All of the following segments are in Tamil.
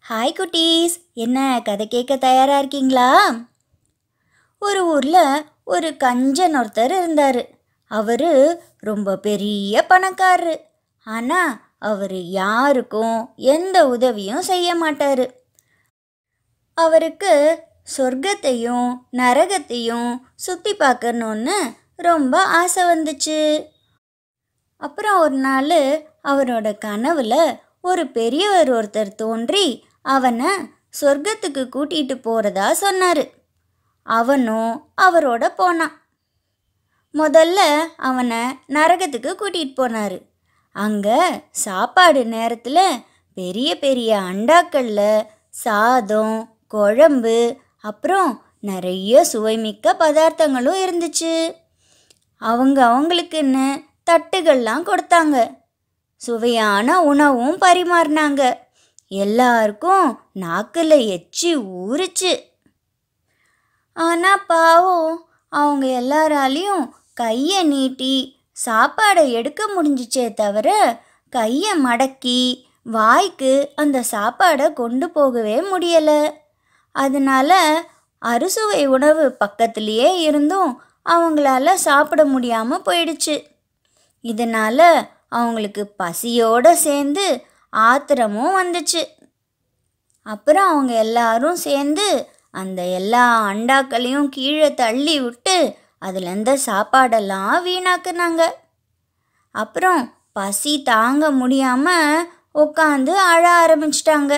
ஹாய் குட்டீஸ் என்ன கதை கேட்க தயாராக இருக்கீங்களா ஒரு ஊரில் ஒரு கஞ்சன் ஒருத்தர் இருந்தார் அவர் ரொம்ப பெரிய பணக்காரரு ஆனால் அவர் யாருக்கும் எந்த உதவியும் செய்ய மாட்டார் அவருக்கு சொர்க்கத்தையும் நரகத்தையும் சுற்றி பார்க்கணுன்னு ரொம்ப ஆசை வந்துச்சு அப்புறம் ஒரு நாள் அவரோட கனவுல ஒரு பெரியவர் ஒருத்தர் தோன்றி அவனை சொர்க்கத்துக்கு கூட்டிகிட்டு போகிறதா சொன்னார் அவனும் அவரோட போனான் முதல்ல அவனை நரகத்துக்கு கூட்டிகிட்டு போனார் அங்கே சாப்பாடு நேரத்தில் பெரிய பெரிய அண்டாக்களில் சாதம் குழம்பு அப்புறம் நிறைய சுவைமிக்க பதார்த்தங்களும் இருந்துச்சு அவங்க அவங்களுக்குன்னு தட்டுகள்லாம் கொடுத்தாங்க சுவையான உணவும் பரிமாறினாங்க எல்லாருக்கும் நாக்கில் எச்சி ஊறுச்சு ஆனால் பாவம் அவங்க எல்லாராலையும் கையை நீட்டி சாப்பாடை எடுக்க முடிஞ்சிச்சே தவிர கையை மடக்கி வாய்க்கு அந்த சாப்பாடை கொண்டு போகவே முடியலை அதனால அறுசுவை உணவு பக்கத்துலேயே இருந்தும் அவங்களால சாப்பிட முடியாமல் போயிடுச்சு இதனால் அவங்களுக்கு பசியோடு சேர்ந்து ஆத்திரமும் வந்துச்சு அப்புறம் அவங்க எல்லாரும் சேர்ந்து அந்த எல்லா அண்டாக்களையும் கீழே தள்ளி விட்டு அதில் இருந்த சாப்பாடெல்லாம் வீணாக்குனாங்க அப்புறம் பசி தாங்க முடியாமல் உட்காந்து அழ ஆரம்பிச்சிட்டாங்க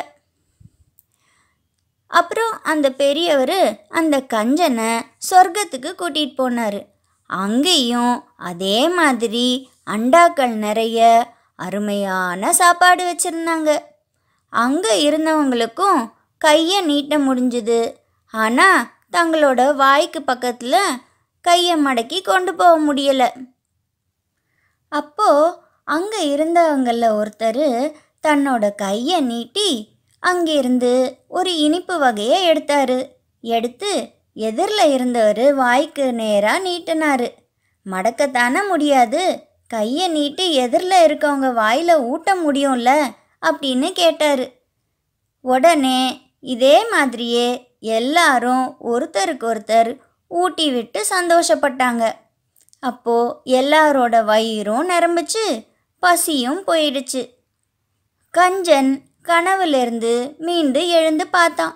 அப்புறம் அந்த பெரியவர் அந்த கஞ்சனை சொர்க்கத்துக்கு கூட்டிகிட்டு போனார் அங்கேயும் அதே மாதிரி அண்டாக்கள் நிறைய அருமையான சாப்பாடு வச்சுருந்தாங்க அங்கே இருந்தவங்களுக்கும் கையை நீட்ட முடிஞ்சுது ஆனால் தங்களோட வாய்க்கு பக்கத்தில் கையை மடக்கி கொண்டு போக முடியலை அப்போது அங்கே இருந்தவங்களில் ஒருத்தர் தன்னோட கையை நீட்டி அங்கிருந்து ஒரு இனிப்பு வகையை எடுத்தார் எடுத்து எதிரில் இருந்தவர் வாய்க்கு நேராக நீட்டினார் மடக்கத்தானே முடியாது கையை நீட்டி எதிரில் இருக்கவங்க வாயில் ஊட்ட முடியும்ல அப்படின்னு கேட்டார் உடனே இதே மாதிரியே எல்லாரும் ஒருத்தருக்கு ஒருத்தர் ஊட்டி விட்டு சந்தோஷப்பட்டாங்க அப்போது எல்லாரோட வயிறும் நிரம்பிச்சு பசியும் போயிடுச்சு கஞ்சன் கனவுலேருந்து மீண்டு எழுந்து பார்த்தான்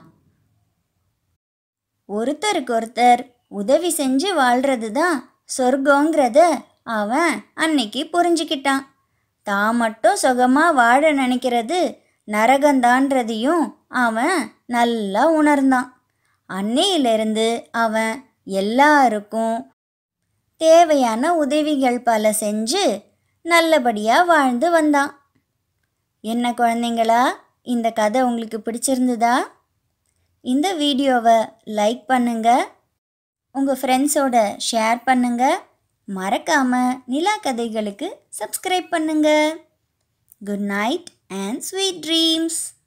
ஒருத்தருக்கு ஒருத்தர் உதவி செஞ்சு வாழ்கிறது தான் சொர்க்கங்கிறத அவன் அன்னைக்கு புரிஞ்சுக்கிட்டான் தான் மட்டும் சுகமாக வாழ நினைக்கிறது நரகந்தான்றதையும் அவன் நல்லா உணர்ந்தான் அன்னையிலிருந்து அவன் எல்லாருக்கும் தேவையான உதவிகள் பல செஞ்சு நல்லபடியாக வாழ்ந்து வந்தான் என்ன குழந்தைங்களா இந்த கதை உங்களுக்கு பிடிச்சிருந்ததா இந்த வீடியோவை லைக் பண்ணுங்க உங்கள் ஃப்ரெண்ட்ஸோட ஷேர் பண்ணுங்க மறக்காமல் நிலா கதைகளுக்கு சப்ஸ்கிரைப் பண்ணுங்க good night and sweet dreams